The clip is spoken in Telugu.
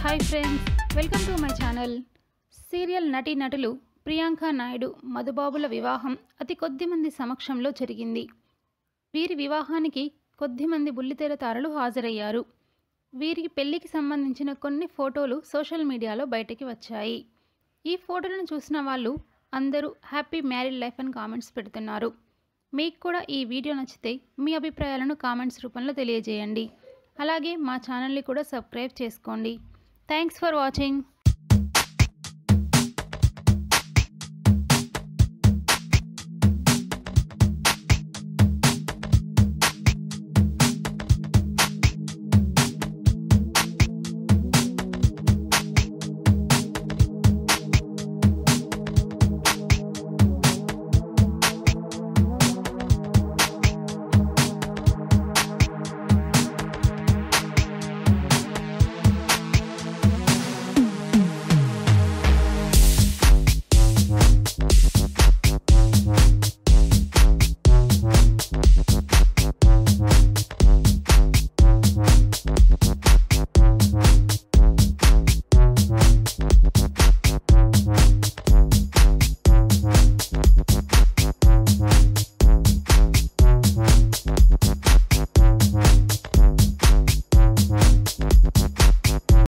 hi friends welcome to my channel serial నటీనటులు ప్రియాంక నాయుడు మధుబాబుల వివాహం అతి కొద్ది మంది సమక్షంలో జరిగింది వీరి వివాహానికి కొద్ది మంది బుల్లితెర తారలు హాజరయ్యారు వీరి పెళ్లికి సంబంధించిన కొన్ని ఫోటోలు సోషల్ మీడియాలో బయటకి వచ్చాయి ఈ ఫోటోలను చూసిన వాళ్ళు అందరూ హ్యాపీ మ్యారీడ్ లైఫ్ అని కామెంట్స్ పెడుతున్నారు మీకు కూడా ఈ వీడియో నచ్చితే మీ అభిప్రాయాలను కామెంట్స్ రూపంలో తెలియజేయండి అలాగే మా ఛానల్ని కూడా సబ్స్క్రైబ్ చేసుకోండి థ్యాంక్స్ ఫర్ వాచింగ్